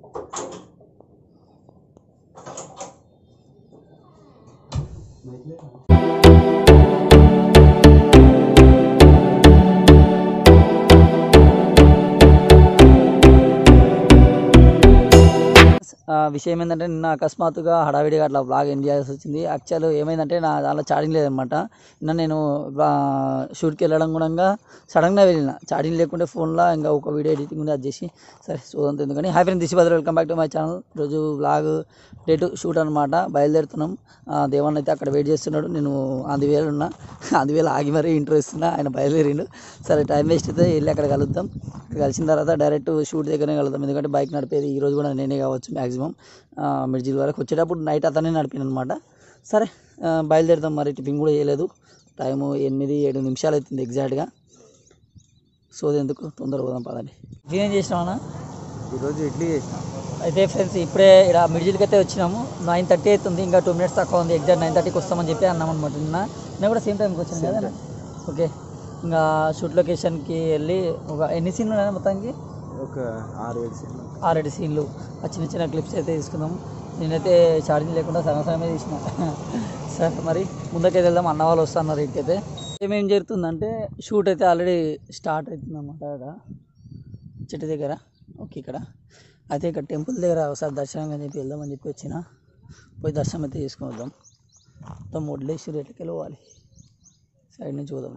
ఆ, విషయం ఏంటంటే నిన్న అకస్మాత్తుగా హడావిడిగా అట్లా బ్లాగ్ ఎండ్ చేయాల్సి వచ్చింది యాక్చువల్ ఏమైందంటే నా దాంట్లో చార్జింగ్ లేదనమాట నిన్న నేను ఆ, షూట్కి వెళ్ళడం కూడా సడన్గా వెళ్ళిన చార్జింగ్ లేకుంటే ఫోన్లో ఇంకా ఒక వీడియో ఎడిటింగ్ ఉంది అది చేసి సరే చూడంత ఎందుకని hi friend this brother welcome back to my channel ఈరోజు బ్లాగ్ డేట్ షూట్ అనమాట బయలుదేరుతున్నాం ఆ, దేవన్ అయితే అక్కడ వెయిట్ చేస్తున్నాడు నేను అందువేలు ఉన్నా అందువేలు ఆగి మరీ ఇంట్రో ఇస్తున్నా ఆయన బయలుదేరిండు సరే టైం వేస్ట్ అయితే వెళ్ళి అక్కడ కలుద్దాం అక్కడ కలిసిన తర్వాత డైరెక్ట్ షూట్ దగ్గరనే కలుద్దాం ఎందుకంటే బైక్ నడిపేది ఈ రోజు కూడా నేనే కావచ్చు మ్యాక్సిమం మిర్జిల్ వరకు వచ్చేటప్పుడు నైట్ అతనే నడిపాను అనమాట సరే ఆ, బయలుదేరుదాం మరి టిఫిన్ కూడా చేయలేదు టైము ఎనిమిది ఏడు నిమిషాలు అవుతుంది ఎగ్జాక్ట్గా సో ఎందుకు తొందర పోదాం పదండి టిఫిన్ ఏం చేసినామన్నా ఈరోజు ఇడ్లీ చేసిన అయితే ఫ్రెండ్స్ ఇప్పుడే ఇక్కడ మిర్జిల్కి అయితే వచ్చినాము నైన్ థర్టీ అవుతుంది ఇంకా టూ మినిట్స్ తక్కువ ఉంది ఎగ్జాక్ట్ నైన్ థర్టీకి వస్తామని చెప్పి అన్నాం అనమాట నిన్న నేను కూడా సేమ్ టైంకి వచ్చాను కదా ఓకే ఇంకా షూట్ లొకేషన్కి వెళ్ళి ఒక ఎన్ని సీన్లు ఉన్నాయి మొత్తానికి ఒక ఆరు ఏడు సీన్లు ఆల్రెడీ సీన్లు ఆ చిన్న చిన్న క్లిప్స్ అయితే తీసుకుందాం నేనైతే ఛార్జింగ్ లేకుండా సగం సగమే తీసిన సరే మరి ముందుకైతే వెళ్దాం అన్న వాళ్ళు వస్తున్నారు ఇంటికైతే ఏమేం జరుగుతుందంటే షూట్ అయితే ఆల్రెడీ స్టార్ట్ అవుతుంది అన్నమాట ఇక్కడ చెట్టు దగ్గర ఓకే ఇక్కడ అయితే ఇక్కడ టెంపుల్ దగ్గర ఒకసారి దర్శనం అని చెప్పి వెళ్దామని చెప్పి వచ్చిన పోయి దర్శనం అయితే చేసుకుని వద్దాం మొత్తం వడ్లేసి రేట్లకి వెళ్ళవాలి సైడ్ నుంచి పోదాం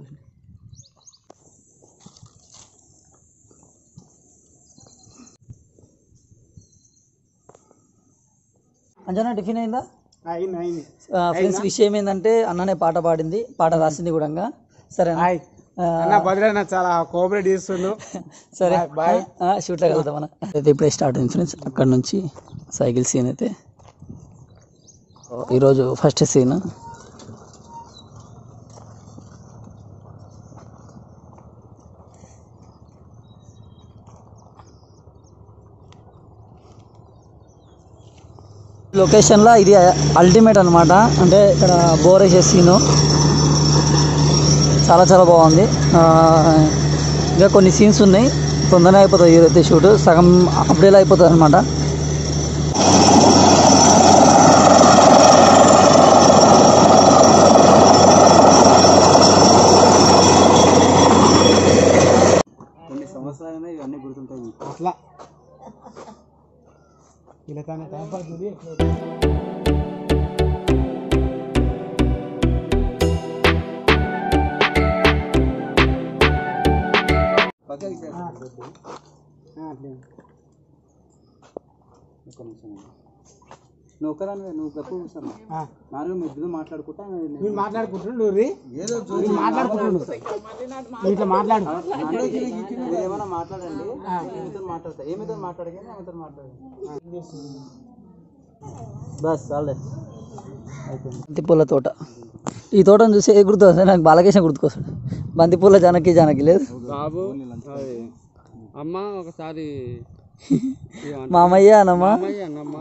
అంజనా టిఫిన్ అయిందా అయింది అయింది ఫ్రెండ్స్ విషయం ఏంటంటే అన్ననే పాట పాడింది పాట రాసింది కూడా సరే అన్న భద్రన్న చాలా కోఆపరేట్ చేస్తుండు సరే బాయ్ షూట్లో వెళ్తాం మనం అయితే ఇప్పుడే స్టార్ట్ అయింది ఫ్రెండ్స్ అక్కడ నుంచి సైకిల్ సీన్ అయితే ఈరోజు ఫస్ట్ సీన్ లొకేషన్లో ఇది అల్టిమేట్ అనమాట అంటే ఇక్కడ బోర్ వేసే సీను చాలా చాలా బాగుంది ఆ, ఇంకా కొన్ని సీన్స్ ఉన్నాయి తొందరనే అయిపోతుంది ఈరోజు షూట్ సగం అప్డేలో అయిపోతుంది అనమాట కొన్ని సంవత్సరాలనే ఇవన్నీ గుర్తుంటాయి అట్లా ఇలా కానీ టైం పడుతుంది నువ్వు ఒక్కదానివే నువ్వు గప్పు కూర్చున్నావు నాలుగు మీ ఇద్దరు మాట్లాడుకుంటా మీరు మాట్లాడుకుంటుండు ఏదో మాట్లాడుకుంటుండు ఇట్లా మాట్లాడు ఏమైనా మాట్లాడండి మీతో మాట్లాడతా ఏమితో మాట్లాడగానే ఆమెతో మాట్లాడండి బస్ చాలే బంతిపూల తోట ఈ తోటను చూసి ఏ గుర్తు వస్తుంది నాకు బాలకృష్ణ గుర్తుకొస్తాడు బంతిపూల జానకి జానకి లేదు బాబు అమ్మ ఒకసారి మామయ్య అనమ్మా అన్నమ్మ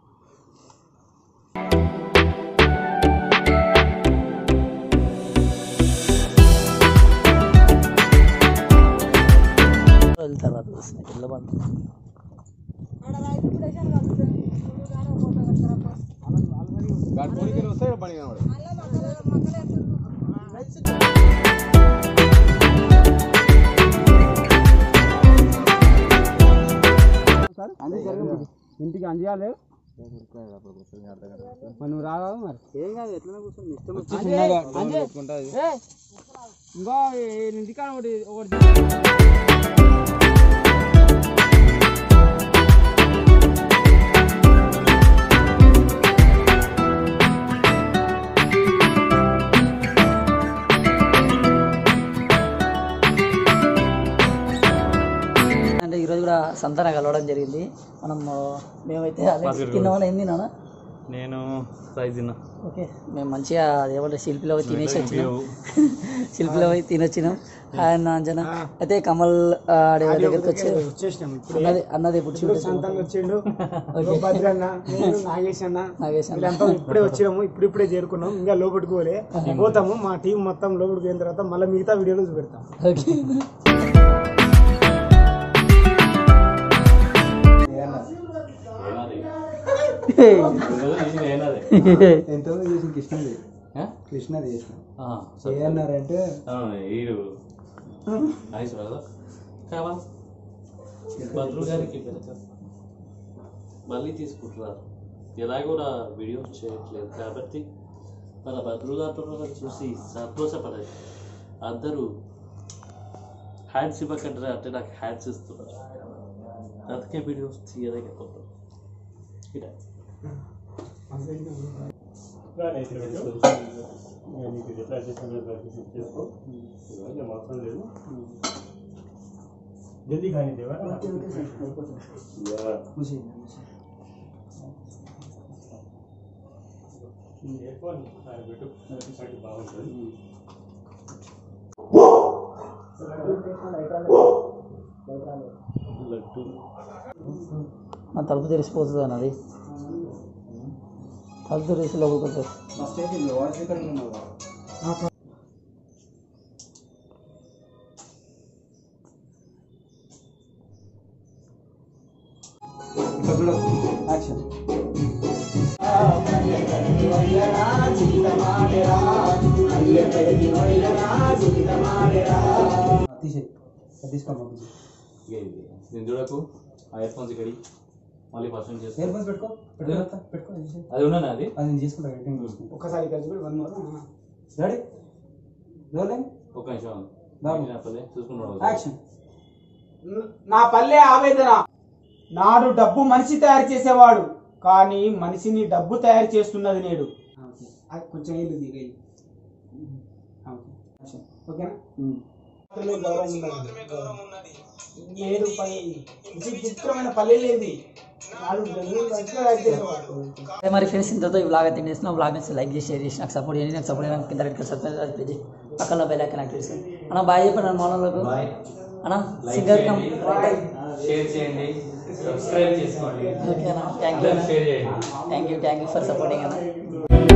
రోజుల తర్వాత వస్తున్నాయి ఇళ్ళ బండి వస్తాయి పని కనబడి ఇంటికి అందియాలి మరి నువ్వు రావా మరి ఏం కాదు ఎట్లా కూర్చొని ఇష్టం ఏయ్, ఇంకో ఈ ఇంటికాడ ఒకటి ఒకటి అంటే ఈరోజు కూడా సంతాన కలవడం జరిగింది మనం మేమైతే అదే తిన్నామని ఏంది నాన్న నేను రైస్ తిన్నా ఓకే మేము మంచిగా ఏమంటే శిల్పిలో పోయి తినేసి వచ్చినాం శిల్పిలో పోయి తినొచ్చినాం హాయ్ అన్న అంజన అయితే కమల్ ఆ, ఆడే వాళ్ళ దగ్గరికి వచ్చి వచ్చేసినాం అన్నది అన్నది ఇప్పుడు చూడు సంతంగా వచ్చిండు భద్రన్న నేను నాగేష్ అన్న నాగేశ్ అన్న వీళ్ళంతా ఇప్పుడే వచ్చినాము ఇప్పుడు ఇప్పుడే చేరుకున్నాం ఇంకా లోపలికి పోలే పోతాము మా టీం మొత్తం లోపలికి పోయిన తర్వాత మళ్ళీ మిగతా వీడియోలు చూపెడతాం ఓకే ఎంతమంది చేసిన కృష్ణది కృష్ణది చేసిన ఏ అన్నారంటే ఈడు నైస్ బ్రదర్ కావాలి బద్రు గారికి వెల్కమ్ మళ్ళీ తీసుకుంటున్నారు ఎలాగో నా వీడియోస్ చేయట్లేదు కాబట్టి మన బద్రు గారితో కూడా చూసి సంతోషపడాలి అందరూ హ్యాండ్స్ ఇవ్వకంటారా అంటే నాకు హ్యాండ్స్ ఇస్తున్నారు అందుకే వీడియోస్ తీయలేకపోతున్నాను ఇలా జల్దీ కానీ దేవా లడ్డు నా తలుపు తెరిసిపోతుంది అన్నది తలుపు తెరిసి లోపలికి వస్తుంది ఫస్ట్ అయితే వాయిస్ రికార్డింగ్ ఉన్నావు ఇక్కడ చూడు యాక్షన్ తీసేయి తీసుకోమ్మా నేను చూడకు ఆ ఇయర్ ఫోన్స్ ఇక్కడి మళ్ళీ పర్సన్ ఇయర్ చేస్తాను ఫోన్స్ పెట్టుకో పెట్టుకో పెట్టుకో తీసేయి. అది ఉన్నాను అది అది నేను చేసుకుంటా ఎడిటింగ్ చూసుకుంటా ఒక్కసారి కలిసి కూడా వన్ మోర్ రెడీ రోలింగ్ ఒక్క నిమిషం బాబు. చూసుకుంటాడు యాక్షన్ నా పల్లె ఆవేదన నాడు డబ్బు మనిషి తయారు చేసేవాడు కానీ మనిషిని డబ్బు తయారు చేస్తున్నది నేడు అది కొంచెం ఇల్లు దిగ ఓకేనా మాత్రమే గౌరవం ఉన్నది. నేడు పని విచిత్రమైన పల్లె లేది నాడు డబ్బు మనిషి తయారు చేసేవాడు అదే మరి ఫ్రెండ్స్ ఇంతతో ఈ వ్లాగ్ అయితే చేసిన వ్లాగ్ నుంచి లైక్ చేసి షేర్ చేసి నాకు సపోర్ట్ చేయండి నాకు సపోర్ట్ చేయడానికి కింద రెడ్ కలర్ సబ్స్క్రైబ్ చేసి పక్కన బెల్ ఐకాన్ యాక్టివేట్ చేసి అన్న బాయ్ చెప్పండి అన్న మానవులకు అన్న సింగర్ కమ్ షేర్ చేయండి సబ్స్క్రైబ్ చేసుకోండి ఓకే అన్న థ్యాంక్ యూ షేర్ చేయండి thank you thank you for supporting అన్న